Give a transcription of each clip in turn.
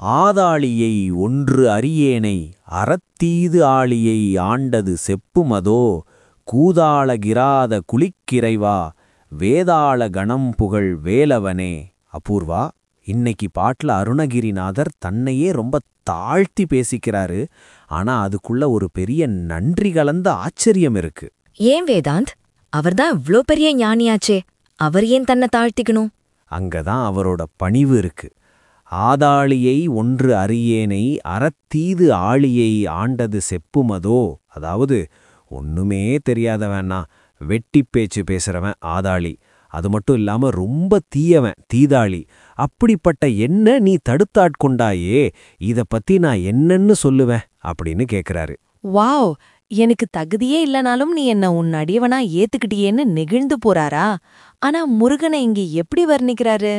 ஆதாளியை ஒன்று அறியேனை அறத்தீது ஆளியை ஆண்டது செப்புமதோ கூதாளகிராத குளிக்கிறைவா வேதாள கணம் புகழ் வேலவனே அபூர்வா இன்னைக்கு பாட்டுல அருணகிரிநாதர் தன்னையே ரொம்ப தாழ்த்தி பேசிக்கிறாரு ஆனா அதுக்குள்ள ஒரு பெரிய நன்றி கலந்த ஆச்சரியம் இருக்கு ஏன் வேதாந்த் அவர்தான் இவ்ளோ பெரிய ஞானியாச்சே அவர் ஏன் தன்னை தாழ்த்திக்கணும் அங்கதான் அவரோட பணிவு இருக்கு ஆதாளியை ஒன்று அறியேனை அறத்தீது ஆளியை ஆண்டது செப்புமதோ அதாவது ஒண்ணுமே தெரியாதவன்னா வெட்டி பேச்சு பேசுறவன் ஆதாளி அது மட்டும் இல்லாம ரொம்ப தீயவன் தீதாளி அப்படிப்பட்ட என்ன நீ தடுத்தாட்கொண்டாயே இத பத்தி நான் என்னன்னு சொல்லுவேன் அப்படின்னு கேக்குறாரு வாவ் எனக்கு தகுதியே இல்லனாலும் நீ என்ன உன் அடியவனா ஏத்துக்கிட்டியேன்னு நெகிழ்ந்து போறாரா ஆனா முருகனை இங்க எப்படி வர்ணிக்கிறாரு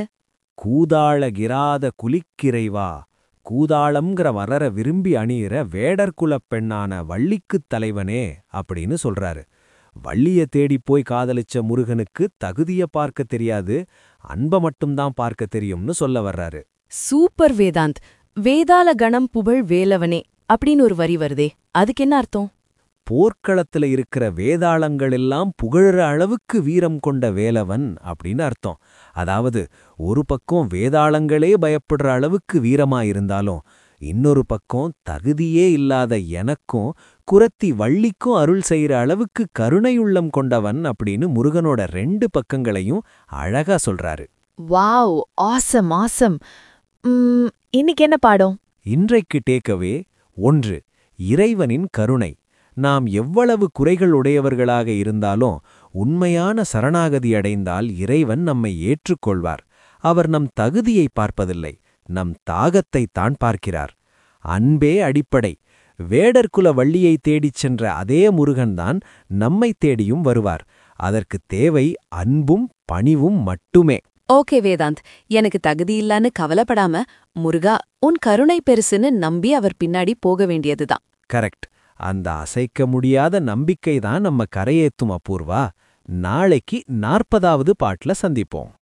கூதாளகிராத குலிக்கிறைவா கூதாளம்ங்கிற மலர விரும்பி அணியிற வேடர்குலப் பெண்ணான வள்ளிக்குத் தலைவனே அப்படின்னு சொல்றாரு வள்ளிய தேடிப் போய் காதலிச்ச முருகனுக்கு தகுதிய பார்க்க தெரியாது அன்ப மட்டும்தான் பார்க்க தெரியும்னு சொல்ல வர்றாரு சூப்பர் வேதாந்த் வேதாள கணம் புகழ் வேலவனே அப்படின்னு ஒரு வரி வருதே அதுக்கு என்ன அர்த்தம் போர்க்களத்துல இருக்கிற வேதாளங்கள் எல்லாம் புகழற அளவுக்கு வீரம் கொண்ட வேலவன் அப்படின்னு அர்த்தம் அதாவது ஒரு பக்கம் வேதாளங்களே பயப்படுற அளவுக்கு வீரமா இருந்தாலும் இன்னொரு பக்கம் தகுதியே இல்லாத எனக்கும் குரத்தி வள்ளிக்கும் அருள் செய்யற அளவுக்கு கருணையுள்ளம் கொண்டவன் அப்படின்னு முருகனோட ரெண்டு பக்கங்களையும் அழகா சொல்றாரு வாவ் ஆசம் ஆசம் இன்னைக்கு என்ன பாடம் இன்றைக்கு டேக்கவே ஒன்று இறைவனின் கருணை நாம் எவ்வளவு குறைகள் உடையவர்களாக இருந்தாலும் உண்மையான சரணாகதி அடைந்தால் இறைவன் நம்மை ஏற்றுக்கொள்வார் அவர் நம் தகுதியை பார்ப்பதில்லை நம் தாகத்தைத் தான் பார்க்கிறார் அன்பே அடிப்படை வேடர்குல வள்ளியை தேடிச் சென்ற அதே முருகன்தான் நம்மை தேடியும் வருவார் அதற்கு தேவை அன்பும் பணிவும் மட்டுமே ஓகே வேதாந்த் எனக்கு தகுதி இல்லன்னு கவலைப்படாம முருகா உன் கருணை பெருசுன்னு நம்பி அவர் பின்னாடி போக வேண்டியதுதான் கரெக்ட் அந்த அசைக்க முடியாத நம்பிக்கை தான் நம்ம கரையேத்தும் அபூர்வா நாளைக்கு நாற்பதாவது பாட்டுல சந்திப்போம்